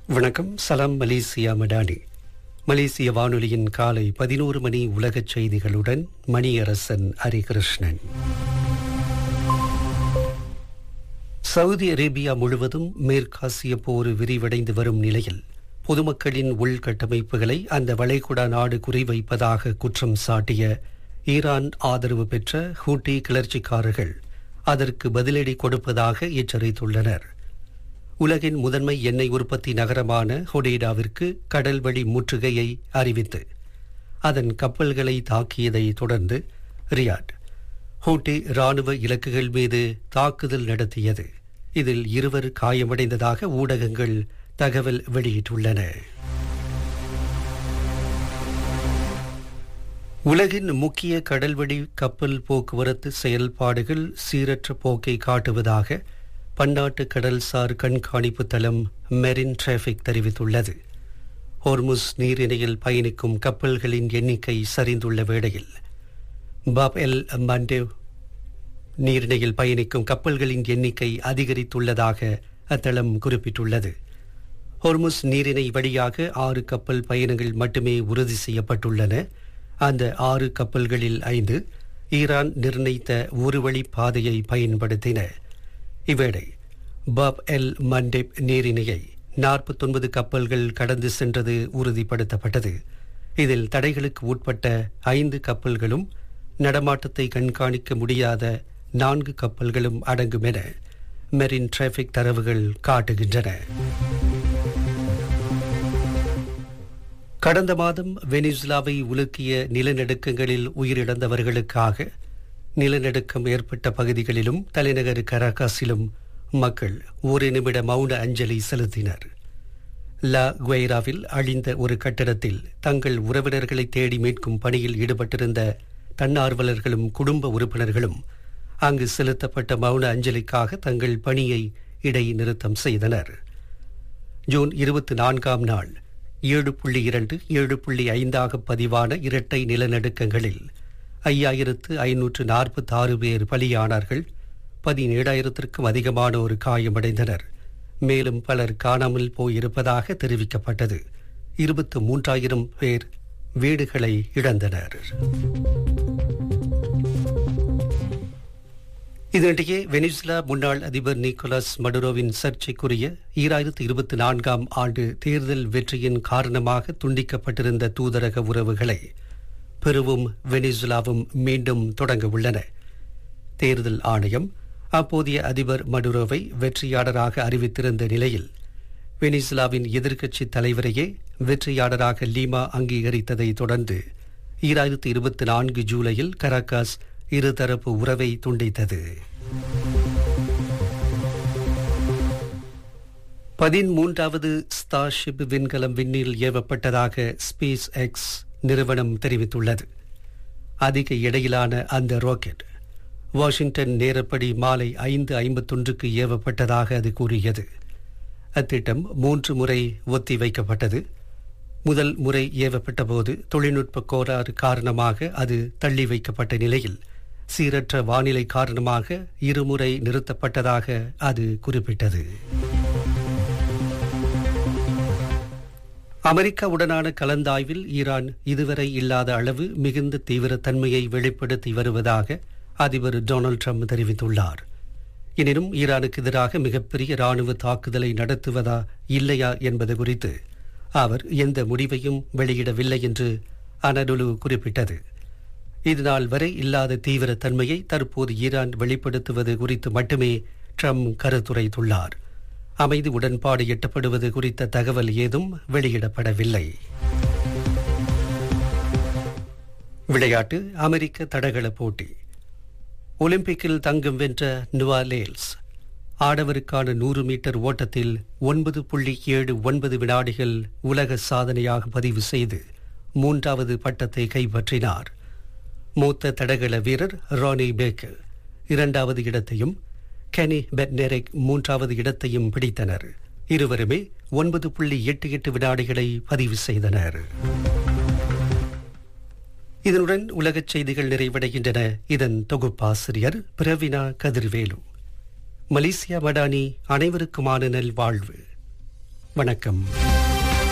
வணக்கம் சலாம் மலேசியா மடானி மலேசிய வானொலியின் காலை பதினோரு மணி உலகச் செய்திகளுடன் மணியரசன் ஹரிகிருஷ்ணன் சவுதி அரேபியா முழுவதும் மேற்காசிய போர் விரிவடைந்து வரும் நிலையில் பொதுமக்களின் உள்கட்டமைப்புகளை அந்த வளைகுடா நாடு குறிவைப்பதாக குற்றம் சாட்டிய ஈரான் ஆதரவு பெற்ற ஹூட்டி கிளர்ச்சிக்காரர்கள் அதற்கு பதிலடி கொடுப்பதாக எச்சரித்துள்ளனர் உலகின் முதன்மை எண்ணெய் உற்பத்தி நகரமான ஹொடேடாவிற்கு கடல்வழி முற்றுகையை அறிவித்து அதன் கப்பல்களை தாக்கியதை தொடர்ந்து ரியாட் ஹூட்டி ராணுவ இலக்குகள் மீது தாக்குதல் நடத்தியது இதில் இருவர் காயமடைந்ததாக ஊடகங்கள் தகவல் வெளியிட்டுள்ளன உலகின் முக்கிய கடல்வழி கப்பல் போக்குவரத்து செயல்பாடுகள் சீரற்ற போக்கை காட்டுவதாக பன்னாட்டு கடல்சார் கண்காணிப்பு தளம் மெரின் டிராபிக் தெரிவித்துள்ளது ஹோர்முஸ் நீரிணையில் பயணிக்கும் கப்பல்களின் எண்ணிக்கை சரிந்துள்ள வேளையில் பாப் எல் மண்டேவ் நீரிணையில் பயணிக்கும் கப்பல்களின் எண்ணிக்கை அதிகரித்துள்ளதாக அத்தளம் குறிப்பிட்டுள்ளது ஹொர்முஸ் நீரிணை வழியாக ஆறு கப்பல் பயணங்கள் மட்டுமே உறுதி செய்யப்பட்டுள்ளன அந்த ஆறு கப்பல்களில் ஐந்து ஈரான் நிர்ணயித்த ஒரு வழி பாதையை பயன்படுத்தின இவ்வேளை பாப் எல் மண்டேப் நீரிணையை நாற்பத்தொன்பது கப்பல்கள் கடந்து சென்றது உறுதிப்படுத்தப்பட்டது இதில் தடைகளுக்கு உட்பட்ட ஐந்து கப்பல்களும் நடமாட்டத்தை கண்காணிக்க முடியாத நான்கு கப்பல்களும் அடங்கும் என மெரின் டிராபிக் தரவுகள் காட்டுகின்றன கடந்த மாதம் வெனிசுலாவை உலுக்கிய நிலநடுக்கங்களில் உயிரிழந்தவர்களுக்காக நிலநடுக்கம் ஏற்பட்ட பகுதிகளிலும் தலைநகர் கராகாஸிலும் மக்கள் ஒரு நிமிட மௌன அஞ்சலி செலுத்தினர் லா குவைராவில் அழிந்த ஒரு கட்டடத்தில் தங்கள் உறவினர்களை தேடி மீட்கும் பணியில் ஈடுபட்டிருந்த தன்னார்வலர்களும் குடும்ப உறுப்பினர்களும் அங்கு செலுத்தப்பட்ட மௌன அஞ்சலிக்காக தங்கள் பணியை இடைநிறுத்தம் செய்தனர் ஜூன் இருபத்தி நான்காம் நாள் ஏழு புள்ளி இரண்டு ஏழு புள்ளி ஐந்தாக பதிவான இரட்டை நிலநடுக்கங்களில் ஐயாயிரத்து ஐநூற்று நாற்பத்தி ஆறு பேர் பலியானார்கள் பதினேழாயிரத்திற்கும் அதிகமானோர் காயமடைந்தனர் மேலும் பலர் காணாமல் போயிருப்பதாக தெரிவிக்கப்பட்டது இருபத்து மூன்றாயிரம் பேர் வீடுகளை இழந்தனர் இதனிடையே வெனிசுலா முன்னாள் அதிபர் நிக்கோலஸ் மடுரோவின் சர்ச்சைக்குரிய ஈராயிரத்து இருபத்தி நான்காம் ஆண்டு தேர்தல் வெற்றியின் காரணமாக துண்டிக்கப்பட்டிருந்த தூதரக உறவுகளை பெருவும் வெனிசுலாவும் மீண்டும் தொடங்க உள்ளன தேர்தல் ஆணையம் அப்போதைய அதிபர் மடுரோவை வெற்றியாளராக அறிவித்திருந்த நிலையில் வெனிசுலாவின் எதிர்க்கட்சி தலைவரையே வெற்றியாளராக லீமா அங்கீகரித்ததை தொடர்ந்து ஈராயிரத்து இருபத்தி நான்கு ஜூலையில் கராகாஸ் இருதரப்பு உறவை துண்டித்தது பதிமூன்றாவது ஸ்டார்ஷிப் விண்கலம் விண்ணில் ஏவப்பட்டதாக ஸ்பேஸ் எக்ஸ் நிறுவனம் தெரிவித்துள்ளது அதிக எடையிலான அந்த ராக்கெட் வாஷிங்டன் நேரப்படி மாலை ஐந்து ஐம்பத்தொன்றுக்கு ஏவப்பட்டதாக அது கூறியது அத்திட்டம் மூன்று முறை ஒத்தி வைக்கப்பட்டது முதல் முறை ஏவப்பட்ட போது தொழில்நுட்ப கோளாறு காரணமாக அது தள்ளி வைக்கப்பட்ட நிலையில் சீரற்ற வானிலை காரணமாக இருமுறை நிறுத்தப்பட்டதாக அது குறிப்பிட்டது அமெரிக்காவுடனான கலந்தாய்வில் ஈரான் இதுவரை இல்லாத அளவு மிகுந்த தீவிரத்தன்மையை வெளிப்படுத்தி வருவதாக அதிபர் டொனால்டு ட்ரம்ப் தெரிவித்துள்ளார் எனினும் ஈரானுக்கு எதிராக மிகப்பெரிய ராணுவ தாக்குதலை நடத்துவதா இல்லையா என்பது குறித்து அவர் எந்த முடிவையும் வெளியிடவில்லை என்று அனடுலு குறிப்பிட்டது இதுநாள் வரை இல்லாத தீவிரத்தன்மையை தற்போது ஈரான் வெளிப்படுத்துவது குறித்து மட்டுமே ட்ரம்ப் கருத்துரைத்துள்ளார் அமைதி உடன்பாடு எட்டப்படுவது குறித்த தகவல் ஏதும் வெளியிடப்படவில்லை விளையாட்டு அமெரிக்க தடகள போட்டி ஒலிம்பிக்கில் தங்கம் வென்ற நுவா லேல்ஸ் ஆடவருக்கான நூறு மீட்டர் ஓட்டத்தில் ஒன்பது புள்ளி ஏழு ஒன்பது வினாடிகள் உலக சாதனையாக பதிவு செய்து மூன்றாவது பட்டத்தை கைப்பற்றினார் மூத்த தடகள வீரர் ரானி பேக்கர் இரண்டாவது இடத்தையும் கெனி பெட்னெரிக் மூன்றாவது இடத்தையும் பிடித்தனர் இருவருமே ஒன்பது புள்ளி எட்டு எட்டு வினாடிகளை பதிவு செய்தனர் இதனுடன் உலகச் செய்திகள் நிறைவடைகின்றன இதன் தொகுப்பாசிரியர் பிரவினா கதிர்வேலு மலேசியா மடானி அனைவருக்குமான நல்வாழ்வு வணக்கம்